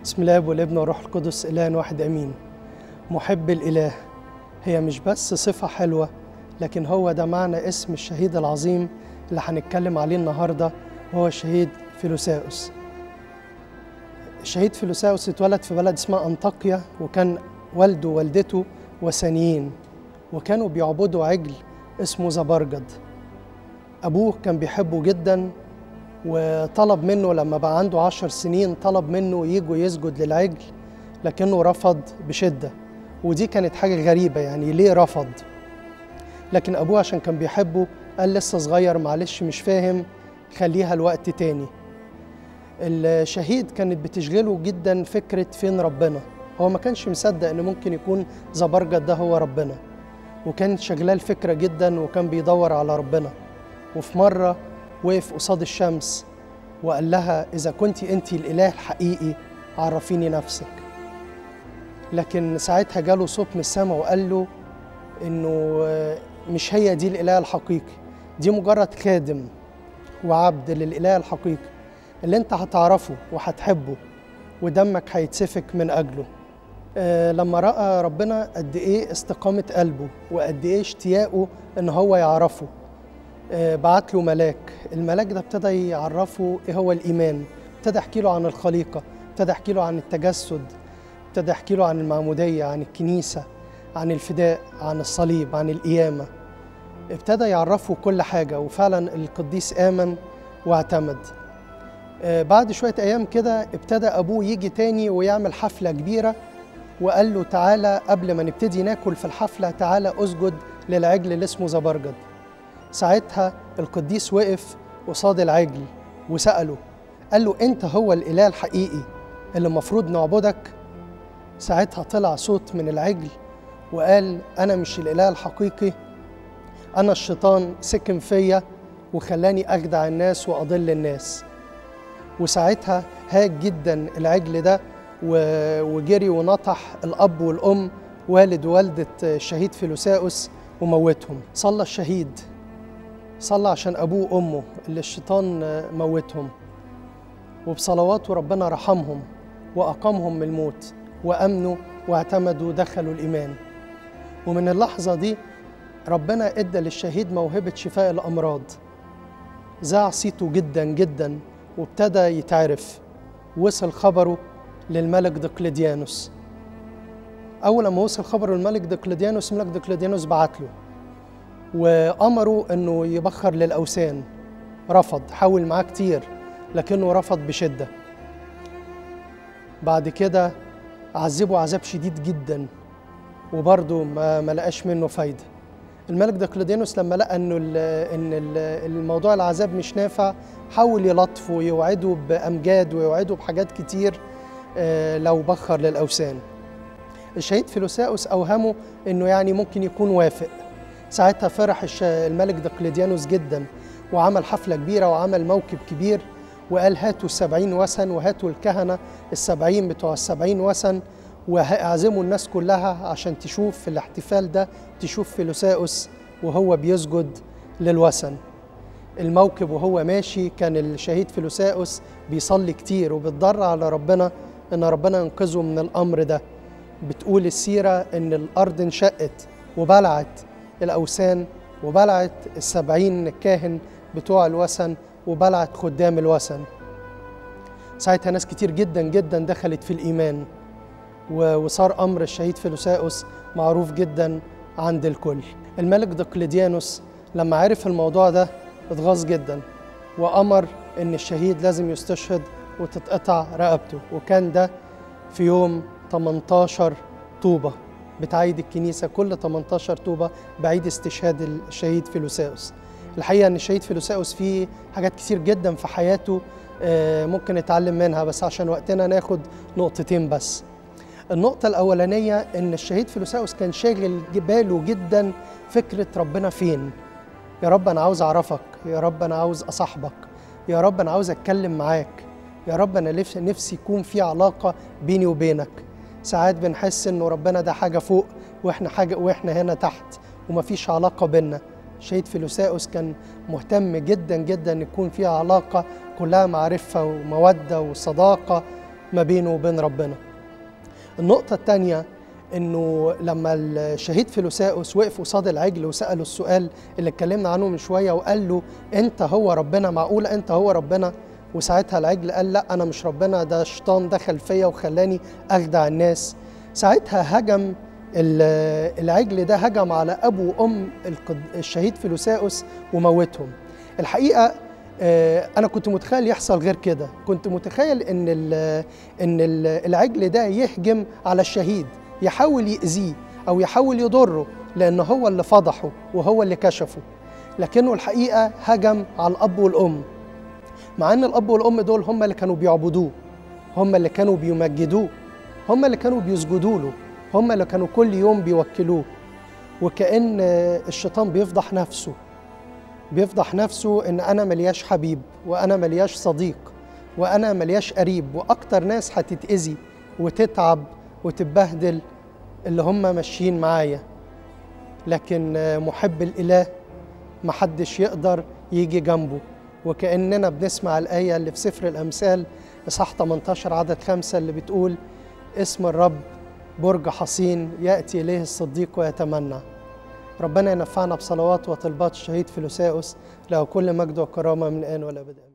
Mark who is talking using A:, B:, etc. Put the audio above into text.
A: بسم الله والابن والروح القدس إله واحد أمين محب الإله هي مش بس صفة حلوة لكن هو ده معنى اسم الشهيد العظيم اللي هنتكلم عليه النهاردة وهو الشهيد فيلوساوس الشهيد فيلوساوس اتولد في بلد اسمها أنطاكيا وكان والده ووالدته وثنيين وكانوا بيعبدوا عجل اسمه زبرجد أبوه كان بيحبه جدا وطلب منه لما بقى عنده عشر سنين طلب منه يجوا يسجد للعجل لكنه رفض بشدة ودي كانت حاجة غريبة يعني ليه رفض لكن أبوه عشان كان بيحبه قال لسه صغير معلش مش فاهم خليها الوقت تاني الشهيد كانت بتشغله جدا فكرة فين ربنا هو ما كانش مصدق ان ممكن يكون زبرجد ده هو ربنا وكانت شغلاه الفكرة جدا وكان بيدور على ربنا وفي مرة وقف قصاد الشمس وقال لها إذا كنت أنت الإله الحقيقي عرفيني نفسك لكن ساعتها جاله صوت من السماء وقال له إنه مش هي دي الإله الحقيقي دي مجرد خادم وعبد للإله الحقيقي اللي أنت هتعرفه وهتحبه ودمك هيتسفك من أجله آه لما رأى ربنا قد إيه استقامة قلبه وقد إيه اشتياقه إن هو يعرفه آه بعت له ملاك الملاك ده ابتدى يعرفه إيه هو الإيمان ابتدى يحكي له عن الخليقة ابتدى يحكي له عن التجسد ابتدى يحكي له عن المعمودية عن الكنيسة عن الفداء عن الصليب عن القيامة ابتدى يعرفه كل حاجة وفعلا القديس آمن واعتمد آه بعد شوية أيام كده ابتدى أبوه يجي تاني ويعمل حفلة كبيرة وقال له تعالى قبل ما نبتدي ناكل في الحفلة تعالى أسجد للعجل اللي اسمه زبرجد ساعتها القديس وقف قصاد العجل وسأله قال له أنت هو الإله الحقيقي اللي المفروض نعبدك ساعتها طلع صوت من العجل وقال أنا مش الإله الحقيقي أنا الشيطان سكن فيا وخلاني أجدع الناس وأضل الناس وساعتها هاج جدا العجل ده وجري ونطح الأب والأم والد ووالدة الشهيد فيلوساوس وموتهم صلى الشهيد صلى عشان أبوه وأمه اللي الشيطان موتهم وبصلواته ربنا رحمهم وأقامهم من الموت وأمنوا واعتمدوا دخلوا الإيمان ومن اللحظة دي ربنا إدى للشهيد موهبة شفاء الأمراض ذاع صيته جدا جدا وابتدى يتعرف وصل خبره للملك دقلديانوس أول ما وصل خبر الملك دقلديانوس الملك دقلديانوس بعت له وأمره أنه يبخر للأوثان رفض حاول معاه كتير لكنه رفض بشدة بعد كده عذبه عذاب شديد جدا وبرضه ما, ما لقاش منه فايدة الملك دقلديانوس لما لقى انه ال ان ال الموضوع العذاب مش نافع حاول يلطفه ويوعده بامجاد ويوعده بحاجات كتير لو بخر للاوثان الشهيد فيلوساوس اوهمه انه يعني ممكن يكون وافق ساعتها فرح الملك دقلديانوس جدا وعمل حفلة كبيرة وعمل موكب كبير وقال هاتوا السبعين وثن وهاتوا الكهنة السبعين بتوع السبعين وثن واعزموا الناس كلها عشان تشوف في الاحتفال ده تشوف فيلوساوس وهو بيسجد للوثن الموكب وهو ماشي كان الشهيد فيلوساوس بيصلي كتير وبيتضرع على ربنا ان ربنا ينقذه من الامر ده بتقول السيره ان الارض انشقت وبلعت الاوثان وبلعت السبعين كاهن بتوع الوثن وبلعت خدام الوثن ساعتها ناس كتير جدا جدا دخلت في الايمان وصار امر الشهيد فيلوساوس معروف جدا عند الكل الملك دقلديانوس لما عرف الموضوع ده اتغاظ جدا وامر ان الشهيد لازم يستشهد وتتقطع رقبته وكان ده في يوم 18 طوبه بتعيد الكنيسه كل 18 طوبه بعيد استشهاد الشهيد فيلوساوس الحقيقه ان الشهيد فيلوساوس فيه حاجات كتير جدا في حياته ممكن نتعلم منها بس عشان وقتنا ناخد نقطتين بس النقطة الأولانية إن الشهيد فيلوساوس كان شاغل باله جدا فكرة ربنا فين يا رب أنا عاوز أعرفك يا رب أنا عاوز أصاحبك يا رب أنا عاوز أتكلم معاك يا رب أنا نفسي يكون في علاقة بيني وبينك ساعات بنحس إنه ربنا ده حاجة فوق وإحنا حاجة وإحنا هنا تحت ومفيش علاقة بينا شهيد فيلوساوس كان مهتم جدا جدا يكون فيها علاقة كلها معرفة ومودة وصداقة ما بينه وبين ربنا النقطة الثانية انه لما الشهيد فيلوساوس وقف قصاد العجل وسأله السؤال اللي اتكلمنا عنه من شوية وقال له انت هو ربنا معقولة انت هو ربنا وساعتها العجل قال لا انا مش ربنا ده شيطان دخل فيا وخلاني اخدع الناس ساعتها هجم العجل ده هجم على ابو وام الشهيد فيلوساوس وموتهم الحقيقه انا كنت متخيل يحصل غير كده كنت متخيل ان ان العجل ده يهجم على الشهيد يحاول يأذيه او يحاول يضره لان هو اللي فضحه وهو اللي كشفه لكنه الحقيقه هجم على الاب والام مع ان الاب والام دول هم اللي كانوا بيعبدوه هم اللي كانوا بيمجدوه هم اللي كانوا بيسجدوا له هم اللي كانوا كل يوم بيوكلوه وكأن الشيطان بيفضح نفسه بيفضح نفسه ان انا ملياش حبيب وانا ملياش صديق وانا ملياش قريب واكتر ناس هتتأذي وتتعب وتتبهدل اللي هم ماشيين معايا لكن محب الاله محدش يقدر يجي جنبه وكأننا بنسمع الآية اللي في سفر الأمثال إصحاح 18 عدد خمسة اللي بتقول اسم الرب برج حصين يأتي إليه الصديق ويتمنى ربنا ينفعنا بصلوات وطلبات الشهيد فيلوساوس له كل مجد وكرامة من الآن والأبد آمين